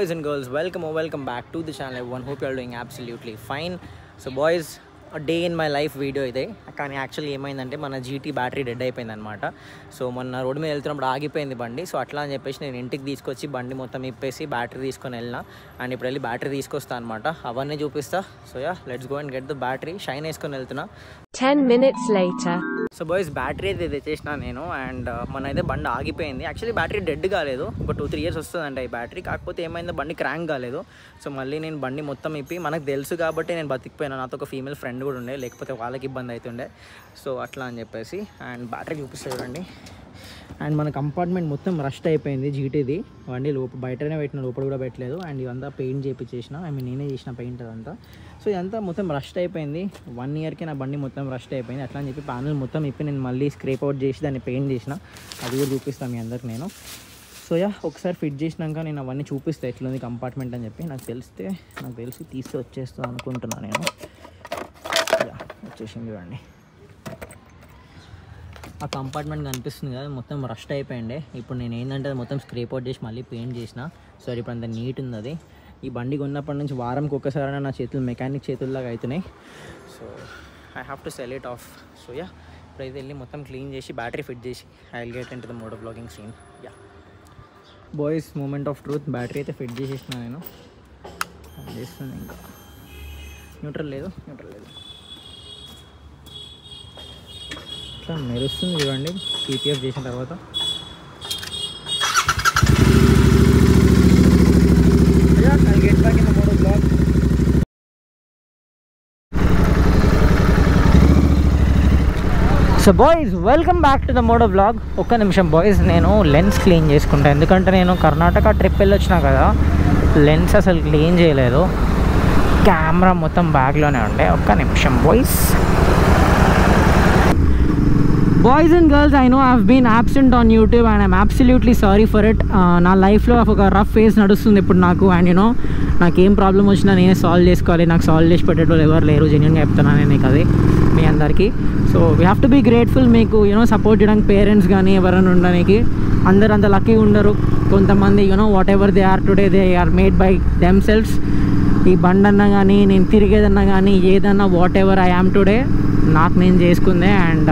boys and girls, welcome or welcome back to the channel everyone. Hope you are doing absolutely fine. So boys, a day in my life video ఇదే కానీ actually ఏమైందంటే మన GT battery dead అయిపోయింది అనమాట so మొన్న road మీద వెళ్తున్నప్పుడు ఆగిపోయింది బండి సో అట్లా అని చెప్పేసి నేను ఇంటికి తీసుకొచ్చి బండి మొత్తం ఇప్పేసి బ్యాటరీ తీసుకొని వెళ్ళిన అండ్ ఇప్పుడు వెళ్ళి బ్యాటరీ తీసుకొస్తా అనమాట అవన్నీ చూపిస్తా so ya let's go and get the battery shine వేసుకొని వెళ్తున్నా 10 minutes later. So boys battery అయితే తెచ్చేసిన నేను అండ్ మన అయితే బండి ఆగిపోయింది యాక్చువల్లీ బ్యాటరీ డెడ్ కాలేదు ఒక టూ త్రీ ఇయర్స్ వస్తుందంట ఈ బ్యాటరీ కాకపోతే ఏమైందో బండి క్రాంక్ కాలేదు సో మళ్ళీ నేను బండి మొత్తం ఇప్పి మనకు తెలుసు కాబట్టి నేను బతికిపోయాను నాతో ఒక ఫీమేల్ ఫ్రెండ్ కూడా ఉండే లేకపోతే వాళ్ళకి ఇబ్బంది అవుతుండే సో అట్లా అని చెప్పేసి అండ్ బ్యాటరీ చూపిస్తే చూడండి అండ్ మన కంపార్ట్మెంట్ మొత్తం రస్ట్ అయిపోయింది జీటీది బండి లోపల బయటనే పెట్టిన లోపల కూడా పెట్టలేదు అండ్ ఇదంతా పెయింట్ చేయించేసిన ఐ మీన్ నేనే చేసిన పెయింట్ అదంతా సో ఇదంతా మొత్తం రస్ట్ అయిపోయింది వన్ ఇయర్కి నా బండి మొత్తం రస్ట్ అయిపోయింది అట్లా అని చెప్పి ప్యానల్ మొత్తం ఇప్పి నేను మళ్ళీ స్క్రేప్ అవుట్ చేసి దాన్ని పెయింట్ చేసిన అది కూడా చూపిస్తాను మీ అందరికి నేను సో యా ఒకసారి ఫిట్ చేసినాక నేను అవన్నీ చూపిస్తాను ఎట్లుంది కంపార్ట్మెంట్ అని చెప్పి నాకు తెలిస్తే నాకు తెలిసి తీసి వచ్చేస్తాను అనుకుంటున్నాను నేను యా వచ్చేసింది చూడండి ఆ కంపార్ట్మెంట్ కనిపిస్తుంది కదా మొత్తం రస్ట్ అయిపోయిండే ఇప్పుడు నేను ఏంటంటే అది మొత్తం స్క్రేప్ అవుట్ చేసి మళ్ళీ పెయింట్ చేసిన సో ఇప్పుడు అంత నీట్ ఉంది అది ఈ బండి కొన్నప్పటి నుంచి వారంకి ఒక్కసారి నా చేతులు మెకానిక్ చేతుల్లాగా అవుతున్నాయి so I have to sell it off so ya ఇప్పుడైతే వెళ్ళి మొత్తం క్లీన్ చేసి బ్యాటరీ ఫిట్ చేసి I will get in to the moto vlogging scene ya boys moment of truth battery అయితే ఫిట్ చేసేసిన నేను చేస్తాను ఇంకా న్యూట్రల్ లేదు న్యూట్రల్ లేదు ఇట్లా మెరుస్తుంది చూడండి పీపీఎఫ్ చేసిన తర్వాత get back in moto vlog so boys welcome back to the moto vlog ఒక్క నిమిషం బాయ్స్ నేను లెన్స్ క్లీన్ చేసుకుంటాను ఎందుకంటే నేను కర్ణాటక ట్రిప్ వెళ్ళి వచ్చినా కదా లెన్స్ అసలు క్లీన్ చేయలేదు కెమెరా మొత్తం బ్యాగ్లోనే ఉండే ఒక్క నిమిషం boys boys and girls I know have been absent on YouTube and I'm absolutely sorry for it నా లైఫ్లో ఒక రఫ్ ఫేస్ నడుస్తుంది ఇప్పుడు నాకు అండ్ యూనో నాకు ఏం ప్రాబ్లం వచ్చినా నేనే సాల్వ్ చేసుకోవాలి నాకు సాల్వ్ చేసి పెట్టేటోళ్ళు ఎవరు లేరు జెన్యున్గా చెప్తున్నాను నేను నీకు అది మీ అందరికీ so we have to be grateful మీకు యూనో సపోర్ట్ చేయడానికి పేరెంట్స్ కానీ ఎవరైనా ఉండడానికి అందరు అంత లక్కీ ఉండరు కొంతమంది you know whatever they are today they are made by themselves ఈ బండన్నా కానీ నేను తిరిగేదన్నా కానీ ఏదన్నా whatever I am today నాకు నేను చేసుకుందే అండ్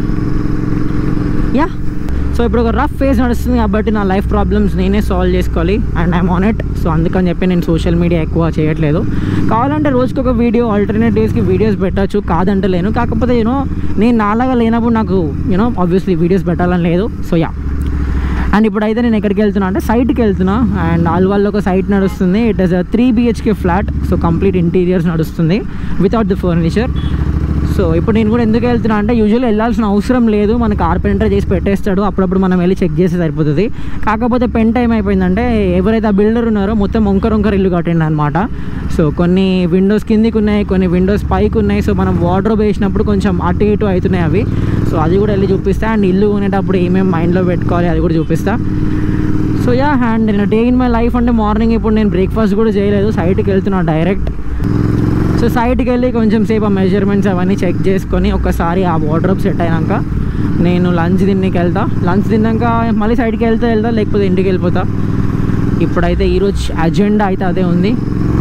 యా సో ఇప్పుడు ఒక రఫ్ ఫేజ్ నడుస్తుంది కాబట్టి నా లైఫ్ ప్రాబ్లమ్స్ నేనే సాల్వ్ చేసుకోవాలి and I'm on it so అందుకని చెప్పి నేను సోషల్ మీడియా ఎక్కువ చేయట్లేదు కావాలంటే రోజుకి ఒక వీడియో ఆల్టర్నేట్ డేస్కి వీడియోస్ పెట్టచ్చు కాదంటలేను కాకపోతే యూనో నేను నాలాగా లేనప్పుడు నాకు యూనో ఆబ్వియస్లీ వీడియోస్ పెట్టాలని లేదు సో యా అండ్ ఇప్పుడైతే నేను ఎక్కడికి వెళ్తున్నా అంటే సైట్కి వెళ్తున్నా అండ్ ఆల్వాల్లో ఒక సైట్ నడుస్తుంది it is a three BHK flat so complete interiors నడుస్తుంది వితౌట్ ద ఫర్నిచర్ సో ఇప్పుడు నేను కూడా ఎందుకు వెళ్తున్నా అంటే యూజువల్లీ వెళ్ళాల్సిన అవసరం లేదు మన కార్పెంటర్ చేసి పెట్టేస్తాడు అప్పుడప్పుడు మనం వెళ్ళి చెక్ చేస్తే సరిపోతుంది కాకపోతే పెన్ టైం అయిపోయిందంటే ఎవరైతే ఆ బిల్డర్ ఉన్నారో మొత్తం వంకర వంకర ఇల్లు కట్టిండు అనమాట సో కొన్ని విండోస్ కిందికి ఉన్నాయి కొన్ని విండోస్ పైకి ఉన్నాయి సో మనం వార్డ్రోబ్ వేసినప్పుడు కొంచెం అటు ఇటు అవుతున్నాయి అవి సో అది కూడా వెళ్ళి చూపిస్తా అండ్ ఇల్లు కొనేటప్పుడు ఏమేమి మైండ్లో పెట్టుకోవాలి అది కూడా చూపిస్తా సో యా అండ్ నేను డే ఇన్ మై లైఫ్ అంటే మార్నింగ్ ఇప్పుడు నేను బ్రేక్ఫాస్ట్ కూడా చేయలేదు సైట్కి వెళ్తున్నా డైరెక్ట్ సో సైట్కి వెళ్ళి కొంచెం సేపు ఆ మెజర్మెంట్స్ అవన్నీ చెక్ చేసుకొని ఒకసారి ఆ వార్డ్రోబ్ సెట్ అయినాక నేను లంచ్ తిన్నకి వెళ్తా లంచ్ తిన్నాక మళ్ళీ సైడ్కి వెళ్తే వెళ్తా లేకపోతే ఇంటికి వెళ్ళిపోతా ఇప్పుడైతే ఈరోజు అజెండా అయితే అదే ఉంది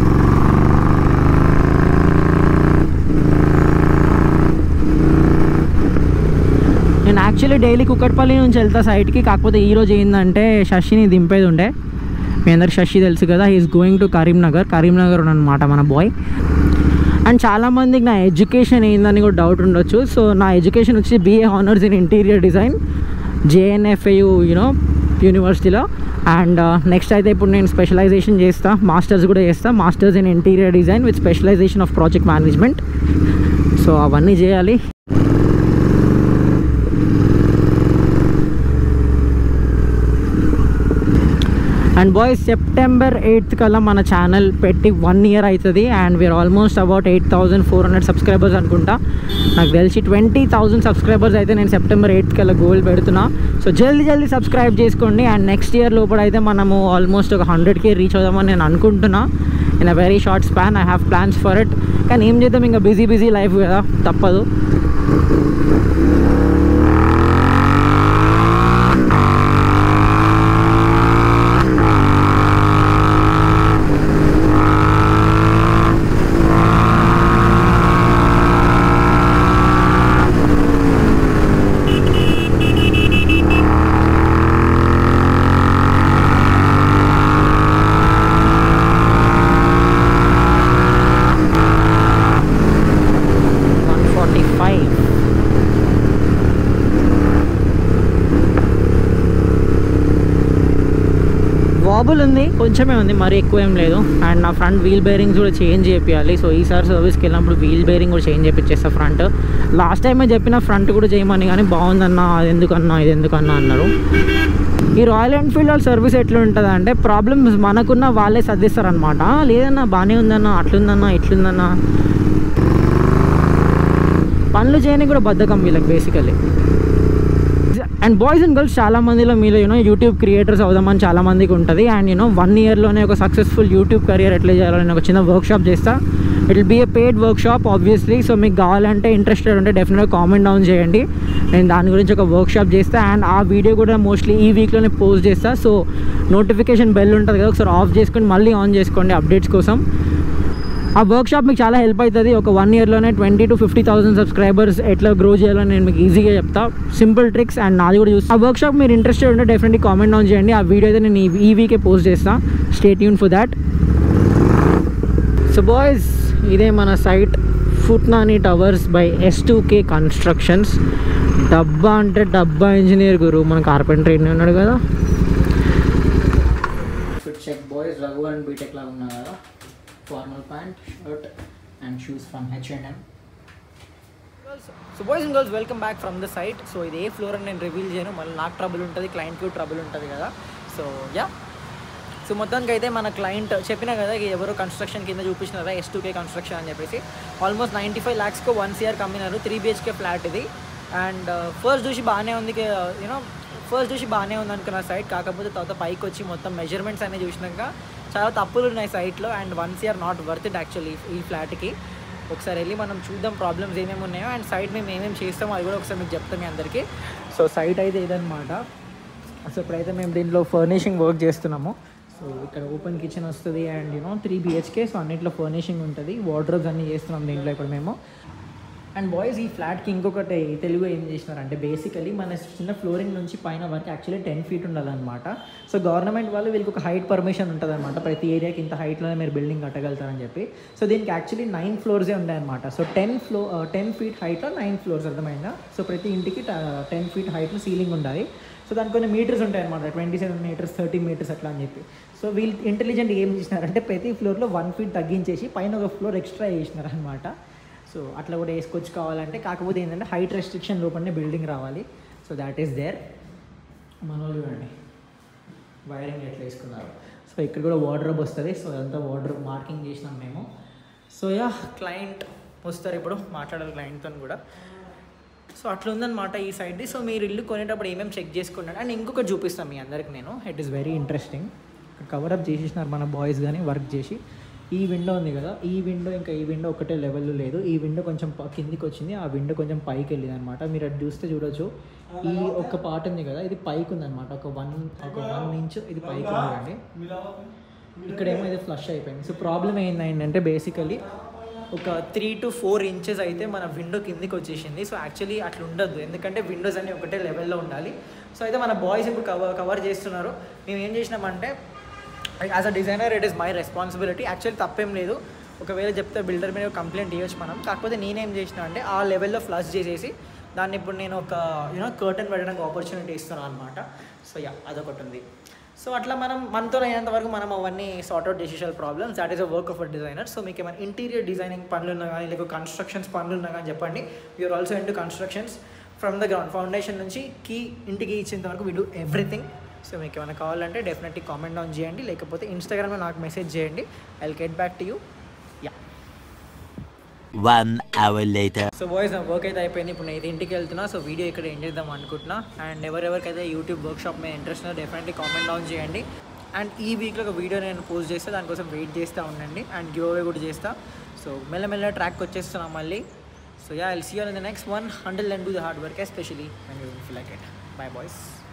నేను యాక్చువల్లీ డైలీ కుక్కట్పల్లి నుంచి వెళ్తా సైడ్కి కాకపోతే ఈరోజు ఏంటంటే శశిని దింపేది ఉండే మీ అందరికి శశి తెలుసు కదా is going to Karimnagar Karimnagar అనమాట మన బాయ్ అండ్ చాలామందికి నా ఎడ్యుకేషన్ ఏందని కూడా డౌట్ ఉండొచ్చు సో నా ఎడ్యుకేషన్ వచ్చి BA honours in interior design JNFAU you know యూనివర్సిటీలో అండ్ నెక్స్ట్ అయితే ఇప్పుడు నేను స్పెషలైజేషన్ చేస్తా మాస్టర్స్ కూడా చేస్తా masters in interior design with specialization of project management so అవన్నీ చేయాలి అండ్ బాయ్స్ సెప్టెంబర్ ఎయిత్ కల్లా మన ఛానల్ పెట్టి వన్ ఇయర్ అవుతుంది and we're almost about eight thousand four hundred subscribers అనుకుంటా నాకు తెలిసి ట్వంటీ థౌసండ్ సబ్స్క్రైబర్స్ అయితే నేను సెప్టెంబర్ ఎయిత్ కల్లా గోల్ పెడుతున్నా సో జల్దీ జల్దీ సబ్స్క్రైబ్ చేసుకోండి అండ్ నెక్స్ట్ ఇయర్ లోపల అయితే మనము ఆల్మోస్ట్ ఒక హండ్రెడ్కే రీచ్ అవుదామని నేను అనుకుంటున్నా in a very short span I have plans for it కానీ ఏం చేద్దాం ఇంకా బిజీ బిజీ లైఫ్ కదా తప్పదు మార్బుల్ ఉంది కొంచెమే ఉంది మరి ఎక్కువ ఏం లేదు అండ్ నా ఫ్రంట్ వీల్ బేరింగ్స్ కూడా చేంజ్ చేయాలి సో ఈసారి సర్వీస్కి వెళ్ళినప్పుడు వీల్ బేరింగ్ కూడా చేంజ్ చేయించేస్తా ఫ్రంట్ లాస్ట్ టైమే చెప్పిన ఫ్రంట్ కూడా చేయమని కానీ బాగుందన్నా అది ఎందుకన్నా ఇది ఎందుకన్నా అన్నారు ఈ రాయల్ ఎన్ఫీల్డ్ వాళ్ళ సర్వీస్ ఎట్లా ఉంటుంది అంటే ప్రాబ్లమ్స్ మనకున్న వాళ్ళే సర్దిస్తారనమాట లేదన్నా బాగానే ఉందన్నా అట్లుందన్నా ఇట్లుందన్నా పనులు చేయడానికి కూడా బద్ధకం వీళ్ళకి basically and boys and girls చాలా మందిలో మీలో యూనో యూట్యూబ్ క్రియేటర్స్ అవుదామని చాలా మందికి ఉంటుంది అండ్ యూనో వన్ ఇయర్లోనే ఒక సక్సెస్ఫుల్ యూట్యూబ్ కెరియర్ ఎట్లా చేయాలని నేను ఒక చిన్న వర్క్ షాప్ చేస్తా it will be a paid workshop obviously so మీకు కావాలంటే ఇంట్రెస్టెడ్ ఉంటే డెఫినెట్గా కామెంట్ డౌన్ చేయండి నేను దాని గురించి ఒక వర్క్ షాప్ చేస్తా అండ్ ఆ వీడియో కూడా మోస్ట్లీ ఈ వీక్లోనే పోస్ట్ చేస్తా సో నోటిఫికేషన్ బెల్ ఉంటుంది కదా ఒకసారి ఆఫ్ చేసుకొని మళ్ళీ ఆన్ చేసుకోండి అప్డేట్స్ కోసం ఆ వర్క్ షాప్ మీకు చాలా హెల్ప్ అవుతుంది ఒక వన్ ఇయర్లోనే twenty two fifty thousand subscribers ఎట్లా గ్రో చేయాలని నేను మీకు ఈజీగా చెప్తా సింపుల్ ట్రిక్స్ అండ్ నాది కూడా చూసి ఆ వర్క్ షాప్ మీరు ఇంట్రెస్టెడ్ ఉంటే డెఫినెట్లీ కామెంట్ డౌన్ చేయండి ఆ వీడియో అయితే నేను ఈ- ఈ వీకే పోస్ట్ చేస్తా స్టేట్ యూన్ ఫర్ దాట్ సో బాయ్స్ ఇదే మన సైట్ ఫుట్నాని towers by S two K constructions డబ్బా అంటే డబ్బా ఇంజనీర్ గురు మన కార్పెంటర్ ఉన్నాడు కదా fit check boys Raghu and BTech లాగా ఉన్నా కదా formal pant shirt and shoes from H and M so boys and girls welcome back from the site so ఇది ఏ ఫ్లోర్ అని నేను రివీల్ చేయను మళ్ళీ నాకు ట్రబుల్ ఉంటుంది క్లయింట్కి ట్రబుల్ ఉంటుంది కదా సో యా సో మొత్తానికి అయితే మన క్లయింట్ చెప్పినా కదా ఇది ఎవరో కన్స్ట్రక్షన్ కింద చూపించినారా ఎస్ టూకే కన్స్ట్రక్షన్ అని చెప్పేసి ఆల్మోస్ట్ నైంటీ ఫైవ్ ల్యాక్స్కి వన్ సిఆర్ కమ్మినారు త్రీ బిహెచ్కే ఫ్లాట్ ఇది అండ్ ఫస్ట్ చూసి బాగానే ఉంది యూనో ఫస్ట్ చూసి బాగానే ఉంది అనుకున్న సైట్ కాకపోతే తర్వాత పైకి వచ్చి మొత్తం మెజర్మెంట్స్ అనేవి చూసినాక చాలా తప్పులు ఉన్నాయి సైట్లో and one CR not worth it actually ఈ ఫ్లాట్కి ఒకసారి వెళ్ళి మనం చూద్దాం ప్రాబ్లమ్స్ ఏమేమి ఉన్నాయో అండ్ సైట్ మేము ఏమేమి చేస్తామో అది కూడా ఒకసారి మీకు చెప్తాం మీ అందరికీ సో సైట్ అయితే ఇదనమాట సో ఇప్పుడైతే మేము దీంట్లో ఫర్నిషింగ్ వర్క్ చేస్తున్నాము సో ఇక్కడ ఓపెన్ కిచెన్ వస్తుంది and you know three BHK so అన్నింటిలో ఫర్నిషింగ్ ఉంటుంది వార్డ్రోబ్స్ అన్నీ చేస్తున్నాం దీంట్లో ఇప్పుడు మేము అండ్ బాయ్స్ ఈ ఫ్లాట్కి ఇంకొకటి తెలుగు ఏం చేసినారంటే బేసికలీ మన చిన్న ఫ్లోరింగ్ నుంచి పైన వరకు యాక్చువల్లీ టెన్ ఫీట్ ఉండాలన్నమాట సో గవర్నమెంట్ వాళ్ళు వీళ్ళకి ఒక హైట్ పర్మిషన్ ఉంటుంది అనమాట ప్రతి ఏరియాకి ఇంత హైట్లోనే మీరు బిల్డింగ్ కట్టగలుగుతారని చెప్పి సో దీనికి యాక్చువల్లీ నైన్ ఫ్లోర్సే ఉంటాయన్నమాట so ten flow ten feet హైట్లో నైన్ ఫ్లోర్స్ అర్థమైందా సో ప్రతి ఇంటికి టెన్ ఫీట్ హైట్లో సీలింగ్ ఉండాలి సో దానికి కొన్ని మీటర్స్ ఉంటాయి అనమాట twenty seven metres thirty metres అట్లా అని చెప్పి సో వీళ్ళు ఇంటెలిజెంట్ ఏం చేసినారంటే ప్రతి ఫ్లోర్లో వన్ ఫీట్ తగ్గించేసి పైన ఒక ఫ్లోర్ ఎక్స్ట్రా వేసినారనమాట సో అట్లా కూడా వేసుకొచ్చి కావాలంటే కాకపోతే ఏంటంటే హైట్ రెస్ట్రిక్షన్ లోపలనే బిల్డింగ్ రావాలి సో దాట్ ఈస్ దేర్ మన వాళ్ళు చూడండి వైరింగ్ ఎట్లా వేసుకున్నారు సో ఇక్కడ కూడా వార్డ్రోబ్ వస్తుంది సో అదంతా వార్డ్రోబ్ మార్కింగ్ చేసినాం మేము సో యా క్లయింట్ వస్తారు ఇప్పుడు మాట్లాడాలి క్లయింట్తో కూడా సో అట్లా ఉందన్నమాట ఈ సైడ్ది సో మీరు ఇల్లు కొనేటప్పుడు ఏమేమి చెక్ చేసుకున్నాడు అండ్ ఇంకొకటి చూపిస్తాను మీ అందరికి నేను it is very interesting cover up చేసేసినారు మన బాయ్స్ కానీ వర్క్ చేసి ఈ విండో ఉంది కదా ఈ విండో ఇంకా ఈ విండో ఒకటే లెవెల్లో లేదు ఈ విండో కొంచెం ప- కిందికి వచ్చింది ఆ విండో కొంచెం పైకి వెళ్ళింది అనమాట మీరు అది చూస్తే చూడొచ్చు ఈ ఒక పార్ట్ ఉంది కదా ఇది పైకి ఉందన్నమాట ఒక వన్ ఒక వన్ ఇంచ్ ఇది పైకి ఉంది అండి ఇక్కడేమో ఇది ఫ్లష్ అయిపోయింది సో ప్రాబ్లం ఏంటంటే బేసికలీ ఒక త్రీ టు ఫోర్ ఇంచెస్ అయితే మన విండో కిందికి వచ్చేసింది సో యాక్చువల్లీ అట్లా ఉండదు ఎందుకంటే విండోస్ అన్ని ఒకటే లెవెల్లో ఉండాలి సో అయితే మన బాయ్స్ ఇప్పుడు కవర్ కవర్ చేస్తున్నారు మేము ఏం చేసినామంటే as a designer it is my responsibility actually తప్పేం లేదు ఒకవేళ చెప్తే బిల్డర్ మీద కంప్లైంట్ ఇవ్వచ్చు మనం కాకపోతే నేనేం చేసిన అంటే ఆ లెవెల్లో ఫ్లష్ చేసేసి దాన్ని ఇప్పుడు నేను ఒక యూనో కర్టన్ పెట్టడానికి ఆపర్చునిటీ ఇస్తున్నాను అనమాట సో యా అదొకటి ఉంది సో అట్లా మనం మనతో అయినంత వరకు మనం అవన్నీ సార్ట్అవుట్ చేసేసాలి problems that is a work of a designer so మీకు ఏమైనా ఇంటీరియర్ డిజైనింగ్ పనులు ఉన్నా కానీ లేకపోతే కన్స్ట్రక్షన్స్ పనులు ఉన్నా కానీ చెప్పండి you're also into constructions from the ground foundation నుంచి కీ ఇంటికి ఇచ్చేంత వరకు వీ డూ ఎవ్రీథింగ్ సో మీకు ఏమైనా కావాలంటే డెఫినెట్లీ కామెంట్ డౌన్ చేయండి లేకపోతే ఇన్స్టాగ్రామ్లో నాకు మెసేజ్ చేయండి I get back to you ya One hour later. So boys నా వర్క్ అయితే అయిపోయింది ఇప్పుడు నేను ఇది ఇంటికి వెళ్తున్నా సో వీడియో ఇక్కడ ఎండ్ చేద్దాం అనుకుంటున్నా అండ్ ఎవరెవరికైతే యూట్యూబ్ వర్క్ షాప్ మీద ఇంట్రెస్ట్ ఉందో డెఫినెట్లీ కామెంట్ డౌన్ చేయండి అండ్ ఈ వీక్లో ఒక వీడియో నేను పోస్ట్ చేస్తే దానికోసం వెయిట్ చేస్తూ ఉండండి అండ్ గివ్ అవే కూడా చేస్తా సో మెల్లమెల్ల ట్రాక్ వచ్చేస్తున్నాం మళ్ళీ so ya I'll see on the next one hundred and do the hard work especially and you feel like it bye boys